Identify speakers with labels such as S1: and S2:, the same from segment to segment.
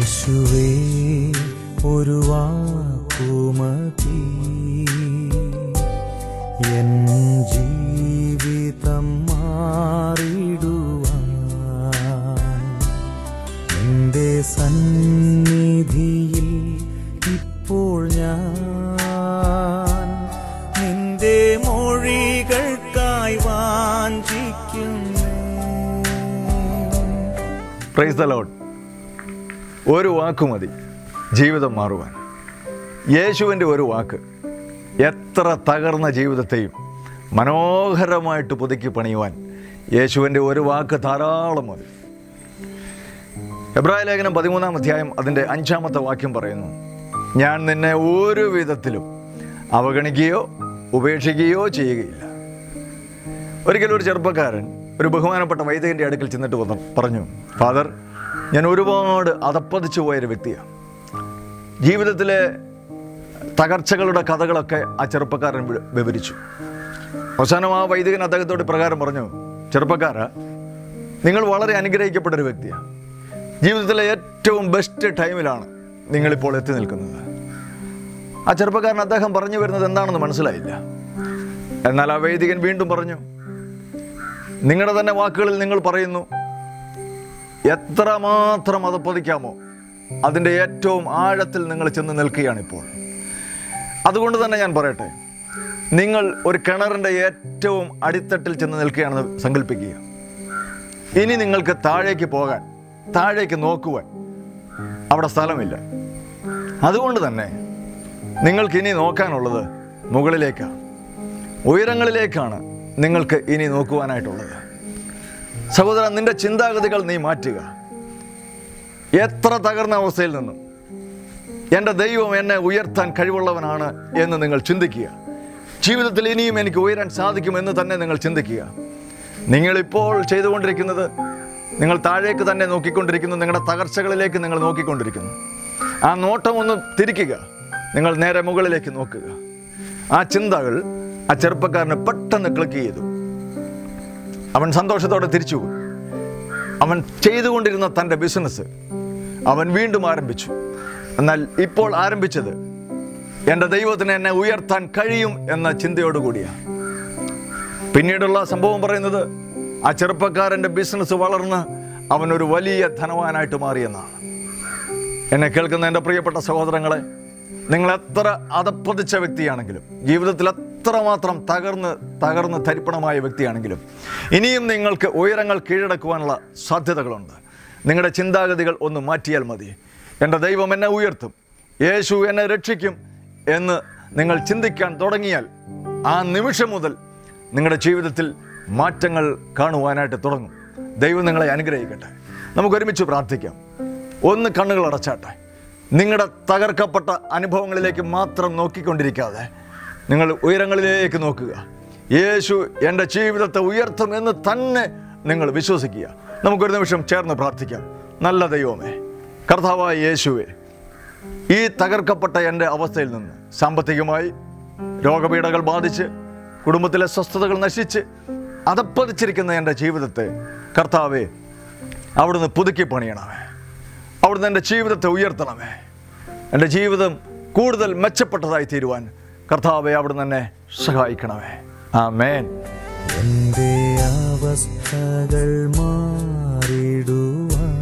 S1: യേശുവേ ഒരു വാക്കുമതി എൻ ജീവിതം മാറിടുവാൻ നിന്റെ സന്നിധിയിൽ ഇപ്പോൾ ഞാൻ നിന്റെ മൊഴികൾക്കായി വാഞ്ചിക്കുന്നു
S2: പ്രൈസ് ദ ലോഡ് ഒരു വാക്ക് മതി ജീവിതം മാറുവാൻ യേശുവിൻ്റെ ഒരു വാക്ക് എത്ര തകർന്ന ജീവിതത്തെയും മനോഹരമായിട്ട് പുതുക്കി പണിയുവാൻ യേശുവിൻ്റെ ഒരു വാക്ക് ധാരാളം മതി എബ്രായ ലേഖനം പതിമൂന്നാം അധ്യായം അതിൻ്റെ അഞ്ചാമത്തെ വാക്യം പറയുന്നു ഞാൻ നിന്നെ ഒരു വിധത്തിലും അവഗണിക്കുകയോ ഉപേക്ഷിക്കുകയോ ചെയ്യുകയില്ല ഒരിക്കലും ഒരു ചെറുപ്പക്കാരൻ ഒരു ബഹുമാനപ്പെട്ട വൈദികന്റെ അടുക്കൽ ചെന്നിട്ട് വന്ന് പറഞ്ഞു ഫാദർ ഞാൻ ഒരുപാട് അതപ്പതിച്ചു പോയൊരു വ്യക്തിയാണ് ജീവിതത്തിലെ തകർച്ചകളുടെ കഥകളൊക്കെ ആ ചെറുപ്പക്കാരൻ വി- വിവരിച്ചു അവസാനം ആ വൈദികൻ അദ്ദേഹത്തോട് പ്രകാരം പറഞ്ഞു ചെറുപ്പക്കാരാ നിങ്ങൾ വളരെ അനുഗ്രഹിക്കപ്പെട്ട ഒരു വ്യക്തിയാണ് ജീവിതത്തിലെ ഏറ്റവും ബെസ്റ്റ് ടൈമിലാണ് നിങ്ങളിപ്പോൾ എത്തി നിൽക്കുന്നത് ആ ചെറുപ്പക്കാരൻ അദ്ദേഹം പറഞ്ഞു വരുന്നത് എന്താണെന്ന് മനസ്സിലായില്ല എന്നാൽ ആ വൈദികൻ വീണ്ടും പറഞ്ഞു നിങ്ങളുടെ തന്നെ വാക്കുകളിൽ നിങ്ങൾ പറയുന്നു എത്രമാത്രം അത് പതിക്കാമോ അതിൻ്റെ ഏറ്റവും ആഴത്തിൽ നിങ്ങൾ ചെന്ന് നിൽക്കുകയാണിപ്പോൾ അതുകൊണ്ട് തന്നെ ഞാൻ പറയട്ടെ നിങ്ങൾ ഒരു കിണറിൻ്റെ ഏറ്റവും അടിത്തട്ടിൽ ചെന്ന് നിൽക്കുകയാണെന്ന് സങ്കല്പിക്കുക ഇനി നിങ്ങൾക്ക് താഴേക്ക് പോകാൻ താഴേക്ക് നോക്കുവാൻ അവിടെ സ്ഥലമില്ല അതുകൊണ്ട് തന്നെ നിങ്ങൾക്ക് ഇനി നോക്കാനുള്ളത് മുകളിലേക്കാണ് ഉയരങ്ങളിലേക്കാണ് നിങ്ങൾക്ക് ഇനി നോക്കുവാനായിട്ടുള്ളത് സഹോദരൻ നിന്റെ ചിന്താഗതികൾ നീ മാറ്റുക എത്ര തകർന്ന അവസ്ഥയിൽ നിന്നും എൻ്റെ ദൈവം എന്നെ ഉയർത്താൻ കഴിവുള്ളവനാണ് എന്ന് നിങ്ങൾ ചിന്തിക്കുക ജീവിതത്തിൽ ഇനിയും എനിക്ക് ഉയരാൻ സാധിക്കുമെന്ന് തന്നെ നിങ്ങൾ ചിന്തിക്കുക നിങ്ങളിപ്പോൾ ചെയ്തുകൊണ്ടിരിക്കുന്നത് നിങ്ങൾ താഴേക്ക് തന്നെ നോക്കിക്കൊണ്ടിരിക്കുന്നു നിങ്ങളുടെ തകർച്ചകളിലേക്ക് നിങ്ങൾ നോക്കിക്കൊണ്ടിരിക്കുന്നു ആ നോട്ടം ഒന്ന് തിരിക്കുക നിങ്ങൾ നേരെ മുകളിലേക്ക് നോക്കുക ആ ചിന്തകൾ ആ ചെറുപ്പക്കാരന് പെട്ടെന്ന് ക്ലിക്ക് ചെയ്തു അവൻ സന്തോഷത്തോടെ തിരിച്ചു പോയി അവൻ ചെയ്തുകൊണ്ടിരുന്ന തൻ്റെ ബിസിനസ് അവൻ വീണ്ടും ആരംഭിച്ചു എന്നാൽ ഇപ്പോൾ ആരംഭിച്ചത് എൻ്റെ ദൈവത്തിന് എന്നെ ഉയർത്താൻ കഴിയും എന്ന ചിന്തയോടുകൂടിയാണ് പിന്നീടുള്ള സംഭവം പറയുന്നത് ആ ചെറുപ്പക്കാരൻ്റെ ബിസിനസ് വളർന്ന് അവനൊരു വലിയ ധനവാനായിട്ട് മാറിയെന്നാണ് എന്നെ കേൾക്കുന്ന എൻ്റെ പ്രിയപ്പെട്ട സഹോദരങ്ങളെ നിങ്ങൾ എത്ര അതപ്പതിച്ച വ്യക്തിയാണെങ്കിലും ജീവിതത്തിൽ എത്രമാത്രം തകർന്ന് തകർന്ന് തരിപ്പണമായ വ്യക്തിയാണെങ്കിലും ഇനിയും നിങ്ങൾക്ക് ഉയരങ്ങൾ കീഴടക്കുവാനുള്ള സാധ്യതകളുണ്ട് നിങ്ങളുടെ ചിന്താഗതികൾ ഒന്ന് മാറ്റിയാൽ മതി എൻ്റെ ദൈവം എന്നെ ഉയർത്തും യേശു എന്നെ രക്ഷിക്കും എന്ന് നിങ്ങൾ ചിന്തിക്കാൻ തുടങ്ങിയാൽ ആ നിമിഷം മുതൽ നിങ്ങളുടെ ജീവിതത്തിൽ മാറ്റങ്ങൾ കാണുവാനായിട്ട് തുടങ്ങും ദൈവം നിങ്ങളെ അനുഗ്രഹിക്കട്ടെ നമുക്ക് ഒരുമിച്ച് പ്രാർത്ഥിക്കാം ഒന്ന് കണ്ണുകൾ അടച്ചാട്ടെ നിങ്ങളുടെ തകർക്കപ്പെട്ട അനുഭവങ്ങളിലേക്ക് മാത്രം നോക്കിക്കൊണ്ടിരിക്കാതെ നിങ്ങൾ ഉയരങ്ങളിലേക്ക് നോക്കുക യേശു എൻ്റെ ജീവിതത്തെ ഉയർത്തും എന്ന് തന്നെ നിങ്ങൾ വിശ്വസിക്കുക നമുക്കൊരു നിമിഷം ചേർന്ന് പ്രാർത്ഥിക്കാം നല്ല ദൈവമേ കർത്താവായ യേശുവേ ഈ തകർക്കപ്പെട്ട എൻ്റെ അവസ്ഥയിൽ നിന്ന് സാമ്പത്തികമായി രോഗപീഠകൾ ബാധിച്ച് കുടുംബത്തിലെ സ്വസ്ഥതകൾ നശിച്ച് അതപ്പതിച്ചിരിക്കുന്ന എൻ്റെ ജീവിതത്തെ കർത്താവെ അവിടുന്ന് പുതുക്കി പണിയണമേ അവിടുന്ന് എൻ്റെ ജീവിതത്തെ ഉയർത്തണമേ എൻ്റെ ജീവിതം കൂടുതൽ മെച്ചപ്പെട്ടതായി തീരുവാൻ കർത്താവെ അവിടുന്ന് എന്നെ സഹായിക്കണമേ ആ മേൻ
S1: എന്റെ അവസ്ഥകൾ മാറിടുവാൻ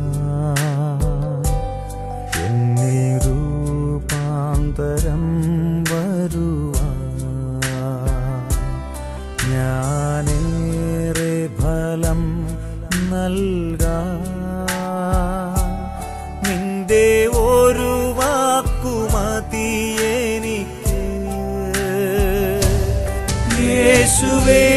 S1: എന്നിൽ രൂപാന്തരം വരുവാൻ ഞാനേറെ ഫലം നൽകാൻ നിന്റെ ഒരു വാക്കുമതി എനിക്ക് യേശുവേ